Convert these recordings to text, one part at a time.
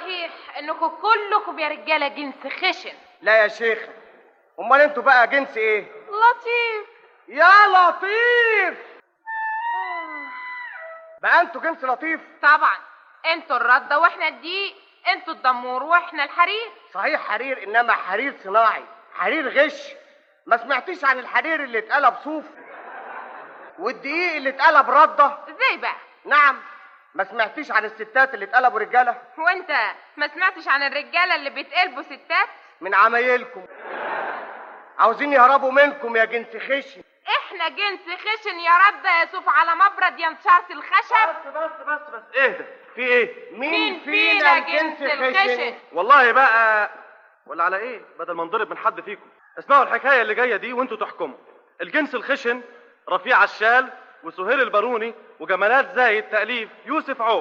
صحيح انكم كلكم يا رجاله جنس خشن لا يا شيخ امال انتوا بقى جنس ايه لطيف يا لطيف بقى انتوا جنس لطيف طبعا انتوا الرده واحنا الدقيق انتوا الدمور واحنا الحرير صحيح حرير انما حرير صناعي حرير غش ما سمعتيش عن الحرير اللي اتقلب صوف والدقيق اللي اتقلب رده ازاي بقى نعم ما سمعتيش عن الستات اللي اتقلبوا رجاله وانت ما سمعتش عن الرجاله اللي بيتقلبوا ستات من عمايلكم عاوزين يهربوا منكم يا جنس خشن احنا جنس خشن يا رده يا سوف على مبرد يا نشارة الخشب بس بس بس بس اهدى في ايه مين فينا جنس الخشن والله بقى ولا على ايه بدل ما نضرب من حد فيكم اسمعوا الحكايه اللي جايه دي وانتوا تحكموا الجنس الخشن رفيع عشال وسهير الباروني وجمالات زايد تاليف يوسف عوف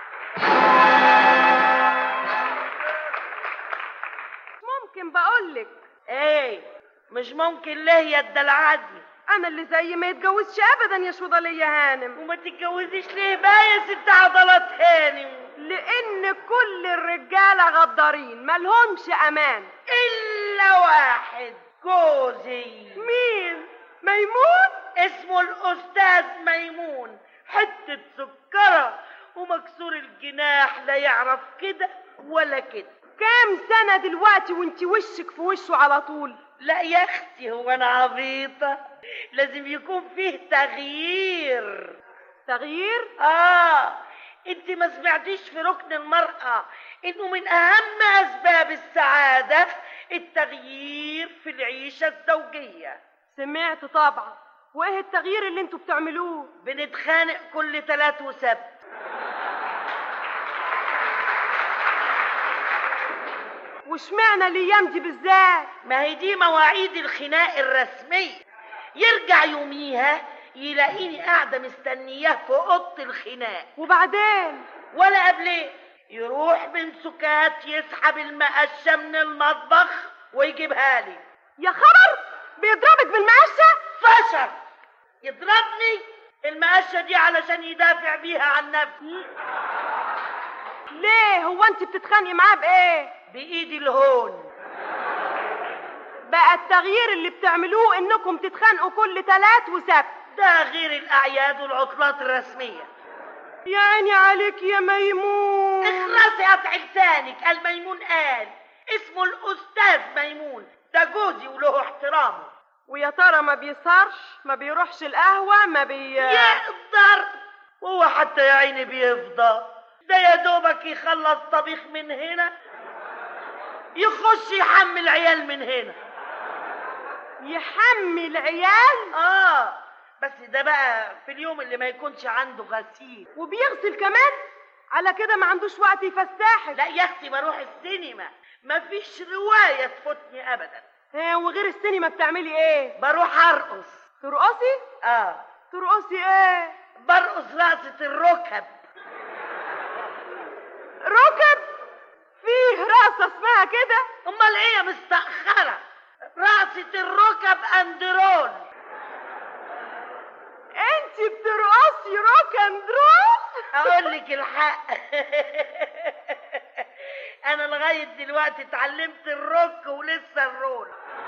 ممكن بقولك ايه مش ممكن ليه يا الدلعادي انا اللي زي ما يتجوزش ابدا يا شوضلية هانم وما تتجوزيش ليه بقى يا ست عضلات هانم لان كل الرجالة غدارين ملهمش امان الا واحد جوزي مين ميمون اسمه الاستاذ ميمون حتة سكرة ومكسور الجناح لا يعرف كده ولا كده كام سنة دلوقتي وانت وشك في وشه على طول لا يا اختي هو انا عبيطة لازم يكون فيه تغيير تغيير اه انت ما سمعتيش في ركن المرأة انه من اهم اسباب السعادة التغيير في العيشة الزوجية سمعت طبعا وايه التغيير اللي انتوا بتعملوه بنتخانق كل تلات وسبت واشمعنى الايام دي بالذات ما هي دي مواعيد الخناق الرسمية يرجع يوميها يلاقيني قاعدة مستنياه في أوضة الخناق وبعدين ولا قبليه يروح من سكات يسحب المقشة من المطبخ ويجيبها لي يا خبر بيضربك بالمقشة فشل يضربني المقشة دي علشان يدافع بيها عن نفسه ليه هو انت بتتخانقي معاه بايه بإيدي الهون بقى التغيير اللي بتعملوه انكم تتخانقوا كل تلات وسبت ده غير الأعياد والعطلات الرسمية يا عيني عليك يا ميمون اخلصي قطع لسانك الميمون قال اسمه الأستاذ ميمون ده جوزي وله احترامه ويا ترى ما بيسهرش ما بيروحش القهوة ما بي يقدر وهو حتى يا عيني بيفضى ده يا دوبك يخلص طبيخ من هنا يخش يحمل عيال من هنا يحمل عيال اه بس ده بقى في اليوم اللي ما يكونش عنده غسيل وبيغسل كمان على كده ما عندوش وقت يفسحك لا يا اختي بروح السينما مفيش رواية تفوتني ابدا ها وغير السينما بتعملي ايه بروح ارقص ترقصي اه ترقصي ايه برقص رقصة الركب ركب فيه رقصة اسمها كده امال ايه يا مستأخرة رقصة الركب اندرول انت بترقصي روك اند رول اقول لك الحق انا لغايه دلوقتي اتعلمت الروك ولسه الرول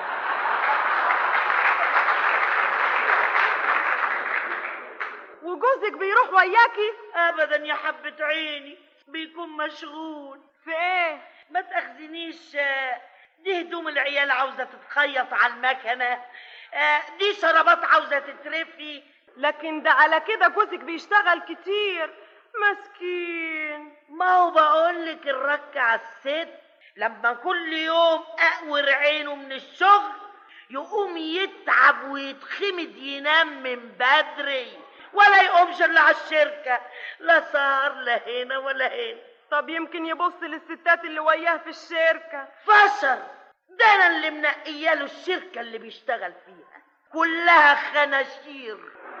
وجوزك بيروح وياكي ابدا يا حبه عيني بيكون مشغول في ايه ما تاخذنيش آه، دي هدوم العيال عاوزه تتخيط على المكنه آه، دي شرابات عاوزه تترفي لكن ده على كده جوزك بيشتغل كتير مسكين ما هو بقول لك الرك على الست لما كل يوم اقور عينه من الشغل يقوم يتعب ويتخمد ينام من بدري ولا يقومش الا على الشركه لا سهر لا هنا ولا هنا طب يمكن يبص للستات اللي وياه في الشركة فشل ده انا اللي منقيه له الشركه اللي بيشتغل فيها كلها خناشير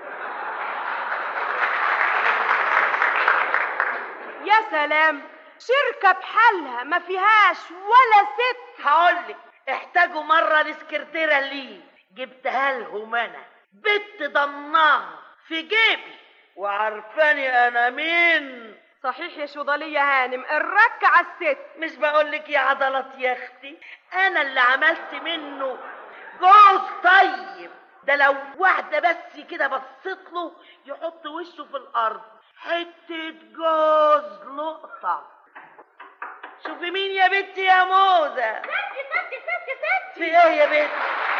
يا سلام شركة بحالها ما فيهاش ولا ست هقولك احتاجوا مرة لسكرتيرة لي جبتها لهم انا بنت ضمناها في جيبي وعارفاني انا مين صحيح يا شوضالية هانم الرك على الست مش بقولك يا عضلات يا اختي انا اللي عملت منه جوز طيب ده لو واحدة بس كده بصيت له يحط وشه في الارض حتة جوز لقطة شوفي مين يا بنتي يا موزة ستي ستي ستي ستي في ايه يا بنت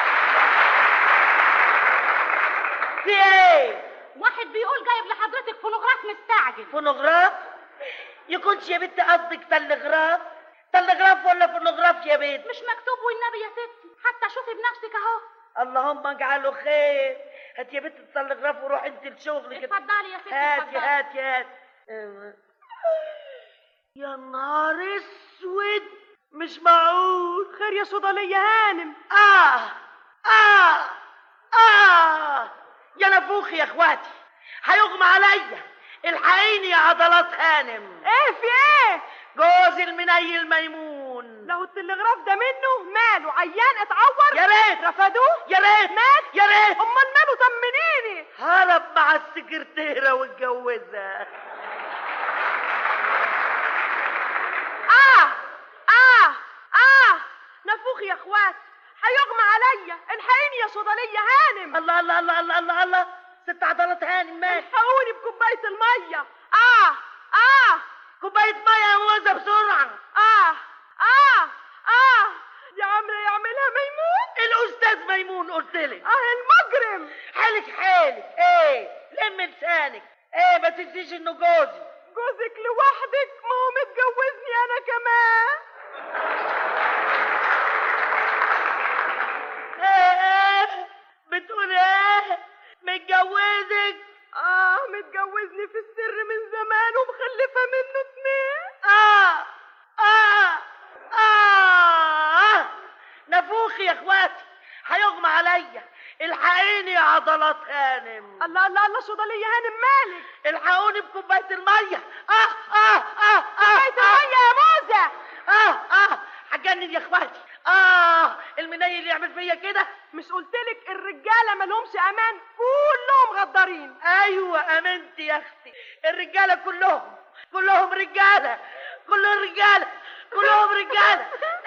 في ايه واحد بيقول جايب لحضرتك فونوغراف مستعجل فونوغراف يكونش يا بنت قصدك تلغراف تلغراف ولا فونوغراف يا بنت مش مكتوب والنبي يا ستي حتى شوفي بنفسك اهو اللهم اجعله خير هات يا بنت التلغراف وروح انت لشغلك اتفضلي يا ستي هاتي اتفضلي. هاتي هاتي اه. يا نهار اسود مش معقول خير يا شوضالية هانم آه آه آه يا نفوخي يا اخواتي هيغمى عليا الحقيني يا عضلات هانم ايه في ايه جوز المنيل ميمون لو التلغراف ده منه ماله عيان اتعور يا ريت رفضوه يا ريت مات يا ريت امال ماله طمنيني هرب مع السكرتيرة واتجوزها اه اه اه نفوخ يا اخوات هيغمى عليا الحقيني يا شوضالية هانم الله الله الله الله الله الله ست عضلات هانم ماشي الحقوني بكوباية المية اه اه كوباية مية يا موزة بسرعة اه اه اه يا عمرو يعملها ميمون الأستاذ ميمون قلتلك اه المجرم حالك حالك ايه لم لسانك ايه ما تنسيش انه جوزي جوزك لوحدك ما هو متجوزني انا كمان ايه ايه بتقول ايه متجوزك اه متجوزني في السر من زمان ومخلفة منه اتنين اه اه اه نفوخي يا اخواتي هيغمى عليا الحقيني يا عضلات هانم الله الله الله شوضالية هانم مالك الحقوني بكوباية المية اه اه اه اه كوباية المية يا موزة اه اه هتجنن يا اخواتي اه المنيل يعمل فيا كده مش قلتلك الرجالة مالهمش امان كلهم غدارين ايوه امنت يا اختي الرجاله كلهم كلهم رجاله كلهم رجاله كلهم رجاله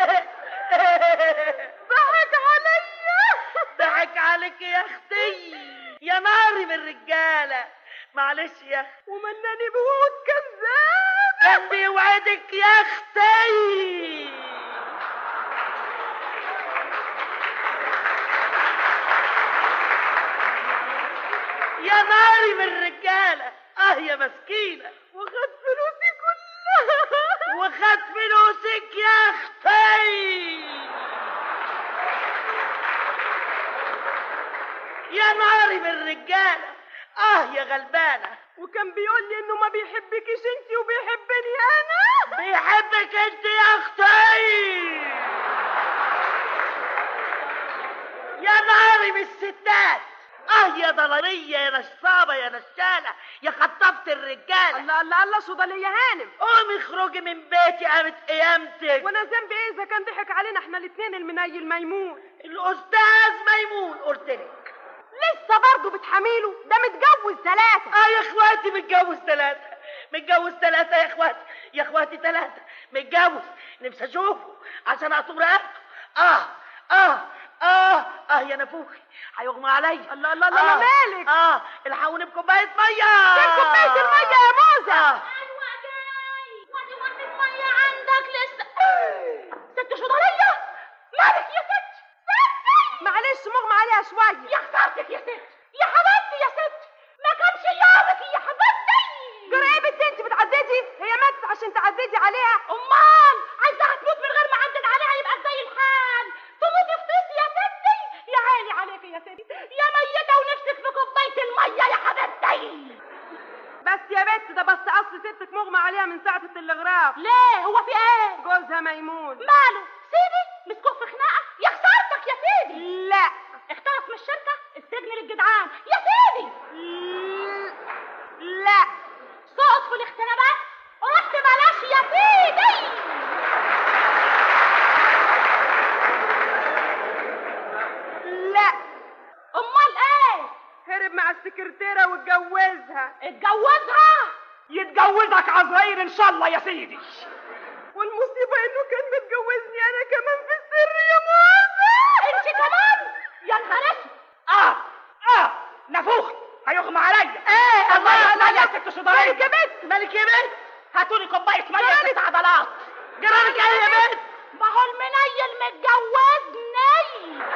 ضحك عليا ضحك عليك يا اختي يا ناري من الرجاله معلش يا اختي ومناني بوت كذاب كان بيوعدك يا اختي يا ناري من الرجاله اه يا مسكينه وخد فلوسي كلها وخد فلوسك يا اختي يا ناري من الرجاله اه يا غلبانه وكان بيقول لي انه ما بيحبكيش انت وبيحبني انا بيحبك انت يا اختي يا ناري من الستات اه يا ضلالية يا نشطابة يا نشالة يا خطفت الرجالة الله الله الله شوضالية هانم قومي اخرجي من بيتي قامت قيامتك وانا ذنبي ايه اذا كان ضحك علينا احنا الاتنين المنيل ميمون الاستاذ ميمون قلت لك لسه برضه بتحميله ده متجوز ثلاثة اه يا اخواتي متجوز ثلاثة متجوز ثلاثة يا اخواتي يا اخواتي ثلاثة متجوز نفسي اشوفه عشان اطوب رقبته اه اه اه اه يا نفوخي هيغمى عليا الله الله الله مالك اه الحقوني بكوباية مية فين كوباية المية يا موزة آه. ايوه جاي ودي ودي الميه عندك لسه ست شوضالية مالك يا ست ستي معلش مغمى عليها شوية يا خسارتك يا ست يا حبيبتي يا ست ما كانش يومك يا حبيبتي جرى ايه بنت انت بتعددي هي ماتت عشان تعددي عليها امال عايزاها تموت من غير ما عدد عليها يبقى زي الحال تموتي في طيس يا ستي يا عيني عليك يا ستي يا ميتة ونفسك في كوباية المية يا حبيبتي بس يا بنت ده بس اصل ستك مغمى عليها من ساعة التلغراف ليه هو في ايه جوزها ميمون ماله سيدي مسكوه في خناقة يا خسارتك يا سيدي لا اخترق من الشركة السجن للجدعان يا سيدي لا صوت في الاختنابات رحت بلاش يا سيدي لا امال ايه هرب مع السكرتيرة واتجوزها اتجوزها يتجوزك عزرائيل ان شاء الله يا سيدي والمصيبة انه كان متجوزني انا كمان في السر يا موافق انت كمان يا نهار اسود اه اه نفوخ هيغمى عليا ايه الله يغمى عليا يا مالك ست شضرية مالك يا بنت مالك يا بنت هاتولي كوبايه ميه يا ست عضلات جرالك ايه يا بنت ما هو المنيل متجوزني